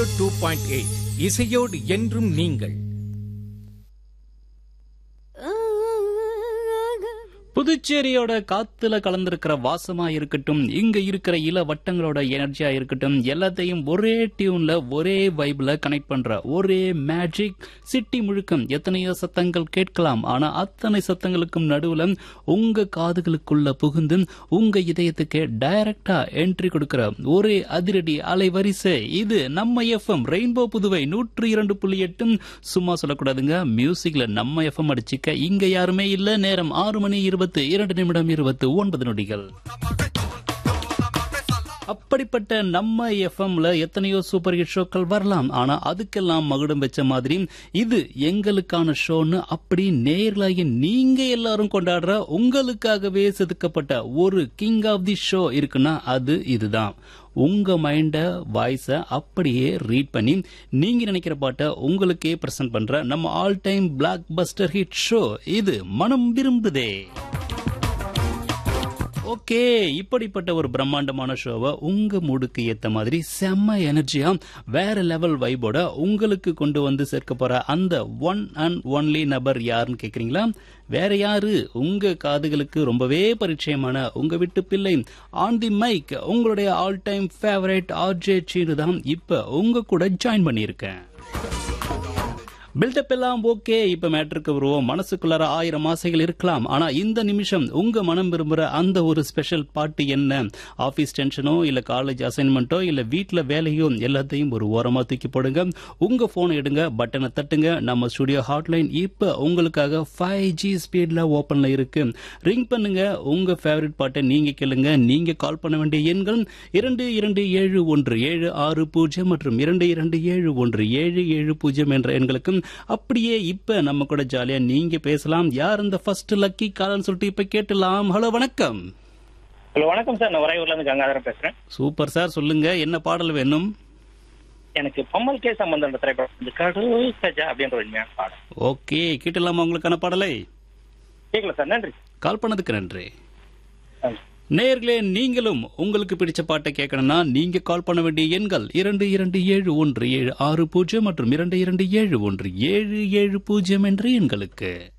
Zero two point eight இசையோடு என்றும் நீங்கள் புதுச்சேரியோட காத்துல கலந்திருக்கிற வாசமா இருக்கட்டும் இங்க இருக்கிற இள வட்டங்களோட எனர்ஜியா இருக்கட்டும் எல்லாத்தையும் ஒரே டியூன்ல ஒரே வைப்ல கனெக்ட் பண்ற ஒரே மேஜிக் சிட்டி முழுக்கம் எத்தனையோ சத்தங்கள் கேட்கலாம் ஆனா அத்தனை சத்தங்களுக்கும் நடுவுல உங்க காதுகளுக்குள்ள புகுந்து உங்க இதயத்துக்கு டைரக்டா என்ட்ரி கொடுக்கிற ஒரே அதிரடி அலைவரிசை இது நம்ம எஃப்எம் ரெயின்போ புதுவை நூற்றி இரண்டு புள்ளி எட்டும் சும்மா சொல்லக்கூடாதுங்க மியூசிக்ல நம்ம எஃப்எம் அடிச்சுக்க இங்க யாருமே இல்ல நேரம் ஆறு மணி இருபத்து இரண்டு நிமிடம் இருபத்து ஒன்பது நொடிகள் அப்படிப்பட்ட நம்ம எஃப்எம்ல எத்தனையோ சூப்பர் ஹிட் ஷோக்கள் வரலாம் ஆனா அதுக்கெல்லாம் மகுடம் வச்ச மாதிரி இது எங்களுக்கான ஷோன்னு அப்படி நேர்லாகி நீங்க எல்லாரும் கொண்டாடுற உங்களுக்காகவே செதுக்கப்பட்ட ஒரு கிங் ஆஃப் தி ஷோ இருக்குன்னா அது இதுதான் உங்க மைண்ட வாய்ஸ அப்படியே ரீட் பண்ணி நீங்க நினைக்கிற பாட்டை உங்களுக்கே பிரசன்ட் பண்ற நம்ம all time blockbuster hit show இது மனம் விரும்புதே ஓகே இப்படிப்பட்ட ஒரு பிரம்மாண்டமான ஷோவை உங்க மூடுக்கு ஏத்த மாதிரி செம்ம எனர்ஜியா வேற லெவல் வைபோட உங்களுக்கு கொண்டு வந்து சேர்க்க போற அந்த ஒன் அண்ட் ஒன்லி நபர் யாருன்னு கேக்குறீங்களா வேற யாரு உங்க காதுகளுக்கு ரொம்பவே பரிச்சயமான உங்க வீட்டு பிள்ளை ஆன் தி மைக் உங்களுடைய all time favourite RJ Seenu தான் இப்ப உங்க கூட ஜாயின் பண்ணியிருக்கேன் பில்டப் எல்லாம் ஓகே இப்ப மேட்ருக்கு வருவோம் மனசுக்குள்ளார ஆயிரம் ஆசைகள் இருக்கலாம் ஆனா இந்த நிமிஷம் உங்க மனம் விரும்புற அந்த ஒரு ஸ்பெஷல் பாட்டு என்ன ஆபீஸ் டென்ஷனோ இல்ல காலேஜ் அசைன்மெண்ட்டோ இல்ல வீட்ல வேலையோ எல்லாத்தையும் ஒரு ஓரமா தூக்கி போடுங்க உங்க போன் எடுங்க பட்டனை தட்டுங்க நம்ம ஸ்டுடியோ ஹாட்லைன் இப்ப உங்களுக்காக ஃபைவ் ஜி ஸ்பீட்ல ஓபன்ல இருக்கு ரிங் பண்ணுங்க உங்க ஃபேவரட் பாட்டை நீங்க கேளுங்க நீங்க கால் பண்ண வேண்டிய எண்கள் இரண்டு இரண்டு ஏழு ஒன்று ஏழு ஆறு பூஜ்ஜியம் மற்றும் இரண்டு இரண்டு ஏழு ஒன்று ஏழு ஏழு பூஜ்ஜியம் என்ற எண்களுக்கும் அப்படியே இப்ப நம்ம கூட ஜாலியா நீங்க பேசலாம் யார் இந்த ஃபர்ஸ்ட் லக்கி காலன்னு சொல்லிட்டு இப்ப கேட்டலாம் ஹலோ வணக்கம் ஹலோ வணக்கம் சார் நான் உறையூர்ல இருந்து கங்காதரன் பேசுறேன் சூப்பர் சார் சொல்லுங்க என்ன பாடல் வேணும் எனக்கு பொம்மல் கே சம்பந்தம் திரைப்படம் இந்த கடவுள் கஜா அப்படின்ற ஒரு இனிமையான பாடம் ஓகே கேட்டலாமா உங்களுக்கான பாடலை கேட்கல சார் நன்றி கால் பண்ணதுக்கு நன்றி நன்றி. நேயர்களே நீங்களும் உங்களுக்கு பிடிச்ச பாட்டை கேட்கணும்னா நீங்க கால் பண்ண வேண்டிய எண்கள் இரண்டு இரண்டு ஏழு ஒன்று ஏழு ஆறு பூஜ்ஜியம் மற்றும் இரண்டு இரண்டு ஏழு ஒன்று ஏழு ஏழு பூஜ்ஜியம் என்ற எண்களுக்கு